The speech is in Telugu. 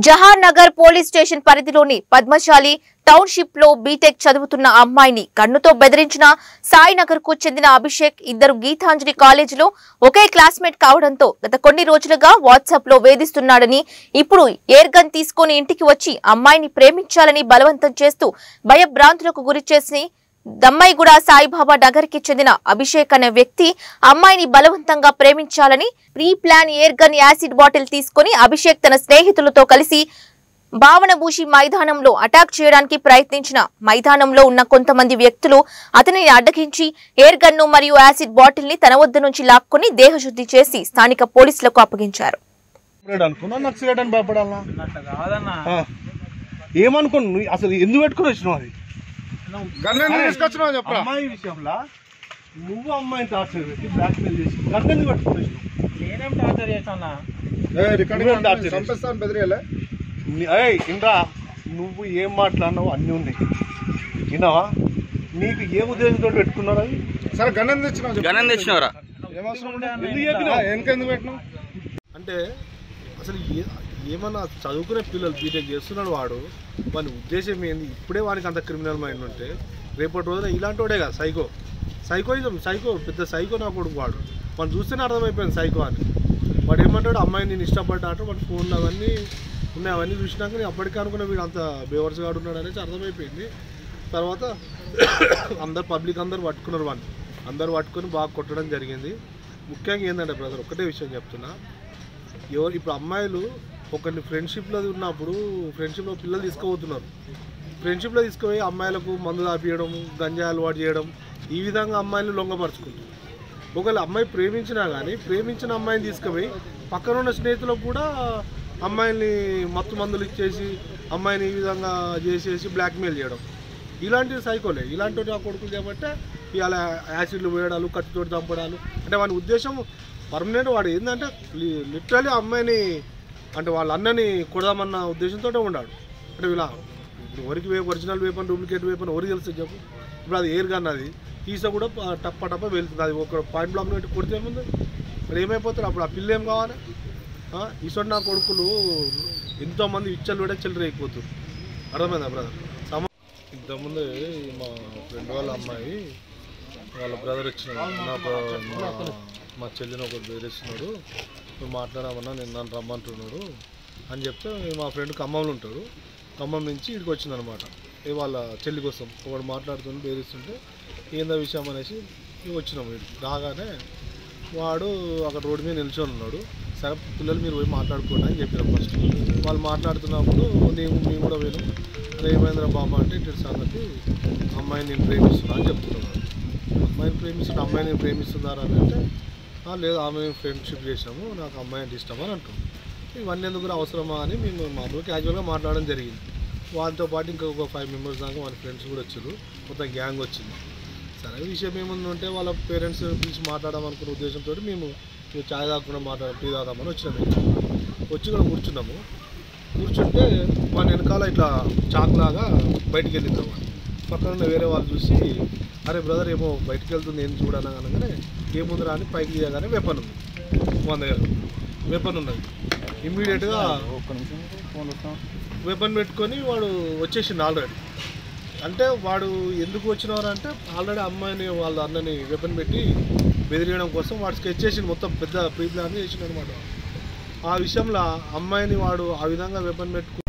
జహార్ నగర్ పోలీస్ స్టేషన్ పరిధిలోని పద్మశాలి టౌన్షిప్ లో బీటెక్ చదువుతున్న అమ్మాయిని కన్నుతో బెదిరించిన సాయినగర్ కు చెందిన అభిషేక్ ఇద్దరు గీతాంజలి కాలేజీలో ఒకే క్లాస్మేట్ కావడంతో గత కొన్ని రోజులుగా వాట్సాప్ లో వేధిస్తున్నాడని ఇప్పుడు ఎయిర్ గన్ తీసుకుని ఇంటికి వచ్చి అమ్మాయిని ప్రేమించాలని బలవంతం చేస్తూ భయభ్రాంతులకు గురి చేసి దమ్మాయిగూడ సాయిబాబా నగర్ కి చెందిన అభిషేక్ అనే వ్యక్తి అమ్మాయిని బలవంతంగా ప్రేమించాలని pre plan air gun acid bottle తీసుకుని అభిషేక్ తన స్నేహితులతో కలిసి భావనభూషి మైదానంలో అటాక్ చేయడానికి ప్రయత్నించిన మైదానంలో ఉన్న కొంతమంది వ్యక్తులు అతనిని అడ్డగించి ఎయిర్ గన్ను మరియు యాసిడ్ బాటిల్ ని తన వద్ద నుంచి లాక్కొని దేహశుద్ధి చేసి స్థానిక పోలీసులకు అప్పగించారు సిగరెట్ అనుకున్నా నాకు సిగరెట్ అని భయపడాలా అట్లా కాదన్నా ఆ. ఏమనుకోను నువ్వు అసలు ఎందుకు పెట్టుకుని వచ్చినావు అది గన్ను తీసుకొచ్చినావు చెప్పరా అమ్మాయి విషయంలో నువ్వు అమ్మాయిని టార్చర్ పెట్టి బ్లాక్ మెయిల్ చేసి గన్ ఎందుకు పెట్టుకుని వచ్చినావు నేనేం టార్చర్ చేస్తానా నువ్వేం టార్చర్ చేసావు? చంపేస్తాను బెదిరియలే నీ- ఏయ్ ఇంద్రా నువ్వు ఏం మాట్లాడినావు అన్నీ ఉన్నాయి విన్నావా నీకు ఏ ఉద్దేశంతో పెట్టుకున్నావు అది సరే గన్ను తెచ్చినావు చెప్పు. గణం తెచ్చినవరా ఏమవసరం ఉండే? ఎందుకు ఆ, చెప్పినావు వెనక ఎందుకు పెట్టినావు అంటే అసలు ఏ ఏమన్నా చదువుకునే పిల్లలు బీటెక్ చేస్తున్నాడు వాడు వాని ఉద్దేశం ఏంది ఇప్పుడే వానికి అంత క్రిమినల్ మైండ్ ఉంటే రేపటి రోజున ఇలాంటి వాడే కదా సైకో సైకోయిజం సైకో పెద్ద సైకో నా కొడుకు వాడు వాడు చూస్తేనే అర్థమైపోయింది సైకో అని వాడు ఏమంటాడు అమ్మాయి నేను ఇష్టపడ్డా అంటే వాడు ఫోన్లు అవన్నీ ఉన్నాయి అవన్నీ చూసినాక నేను అప్పటికే అనుకున్న వీడు అంత బేవర్స్ గాడు ఉన్నాడు అనేసి అర్థమైపోయింది తర్వాత అందరు పబ్లిక్ అందరు పట్టుకున్నారు వాడిని అందరు పట్టుకొని బాగా కొట్టడం జరిగింది ముఖ్యంగా ఏంటంటే బ్రదర్ ఒకటే విషయం చెప్తున్నా ఎవరు ఇప్పుడు అమ్మాయిలు ఒకరిని ఫ్రెండ్షిప్లో ఉన్నప్పుడు ఫ్రెండ్షిప్లో పిల్లలు తీసుకుపోతున్నారు ఫ్రెండ్షిప్లో తీసుకుపోయి అమ్మాయిలకు మందు తాపియడం గంజా అలవాటు చేయడం ఈ విధంగా అమ్మాయిలు లొంగపరుచుకుంటారు ఒకవేళ అమ్మాయి ప్రేమించినా కానీ ప్రేమించిన అమ్మాయిని తీసుకుపోయి పక్కన ఉన్న స్నేహితులకు కూడా అమ్మాయిల్ని మత్తు మందులు ఇచ్చేసి అమ్మాయిని ఈ విధంగా చేసేసి బ్లాక్మెయిల్ చేయడం ఇలాంటి సైకోలే ఇలాంటి నా కొడుకులు చేయబట్టే ఇవాళ యాసిడ్లు వేయడాలు కత్తితోటి చంపడాలు అంటే వాని ఉద్దేశం పర్మనెంట్ వాడు ఏంటంటే లిటరలీ అమ్మాయిని అంటే వాళ్ళ అన్నని కొడదామన్న ఉద్దేశంతో ఉన్నాడు అంటే ఇలా ఇప్పుడు ఎవరికి వే ఒరిజినల్ వేపన్ డూప్లికేట్ వేపన్ ఎవరికి తెలుసు చెప్పు ఇప్పుడు అది ఎయిర్ గన్ అది తీసా కూడా ప- టప్ప టప్ప వెళ్తుంది అది ఒక పాయింట్ బ్లాక్ పెట్టి కొడితే ఏముంది మరి ఏమైపోతారు అప్పుడు ఆ పిల్ల ఏం కావాలి ఈసోడు నా కొడుకులు ఎంతోమంది ఇచ్చలు కూడా చెల్లి రేగిపోతారు అర్థమైందా బ్రదర్ సమ ఇంతకుముందు మా ఫ్రెండ్ వాళ్ళ అమ్మాయి వాళ్ళ బ్రదర్ వచ్చినాడు నాకు మా- మా చెల్లిని ఒకరు బెదిరిస్తున్నాడు నువ్వు మాట్లాడామన్నా నేను నన్ను రమ్మంటున్నాడు అని చెప్తే మా ఫ్రెండ్ ఖమ్మంలో ఉంటాడు ఖమ్మం నుంచి ఇక్కడికి వచ్చిందనమాట ఏ వాళ్ళ చెల్లి కోసం ఒకడు మాట్లాడుతుంటే బెదిరిస్తుంటే ఏందో విషయం అనేసి ఇక వచ్చినాం వీడికి రాగానే వాడు అక్కడ రోడ్డు మీద నిల్చొని ఉన్నాడు సరే పిల్లలు మీరు పోయి మాట్లాడుకోండి అని చెప్పిన ఫస్ట్ వాళ్ళు మాట్లాడుతున్నప్పుడు నేను మేము కూడా పోయినాం అరే ఏమైందిరా బాబా అంటే ఇటు సంగతి అమ్మాయిని నేను ప్రేమిస్తున్నా అని చెప్తున్నాడు అమ్మాయిని ప్రేమిస్తున్నా అమ్మాయిని నేను ప్రేమిస్తున్నారా అని అంటే "ఆ, లేదు ఆమె ఫ్రెండ్షిప్ చేసినాము నాకు అమ్మాయి అంటే ఇష్టం అని అంటాం ఇవన్నీ ఎందుకు అవసరమా అని మేము మామూలుగా క్యాజువల్గా మాట్లాడడం జరిగింది వాళ్ళతో పాటు ఇంకొక ఫైవ్ మెంబర్స్ దాకా వాళ్ళ ఫ్రెండ్స్ కూడా వచ్చారు మొత్తం గ్యాంగ్ వచ్చింది సరే విషయం ఏముంది ఉంటే వాళ్ళ పేరెంట్స్ పిలిచి మాట్లాడమనుకున్న ఉద్దేశంతో మేము మేము ఛాయ్ తాగకుండా మాట్లాడ టీ తాగుదామని వచ్చినాము ఇక్కడ. వచ్చి ఇక్కడ కూర్చున్నాము కూర్చుంటే మన వెనకాల ఇట్లా చాక్లాగా బయటికి వెళ్ళింది అన్నమాట పక్కన ఉన్న వేరే వాళ్ళు చూసి అరే బ్రదర్ ఏమో బయటికి వెళ్తుంది ఏం చూడాలని అనగానే ఏముందిరా అని పైకి తీయగానే వెపన్ ఉంది మన దగ్గర వెపన్ ఉన్నది ఇమ్మీడియట్గా వెపన్ పెట్టుకొని వాడు వచ్చేసిండు ఆల్రెడీ అంటే వాడు ఎందుకు వచ్చినవారు అంటే ఆల్రెడీ అమ్మాయిని వాళ్ళ అన్నని వెపన్ పెట్టి బెదిరియడం కోసం వాడు స్కెచ్ చేసి మొత్తం పెద్ద ప్రీ ప్లాన్ చేసిండు అనమాట ఆ విషయంలో అమ్మాయిని వాడు ఆ విధంగా వెపన్ పెట్టుకుని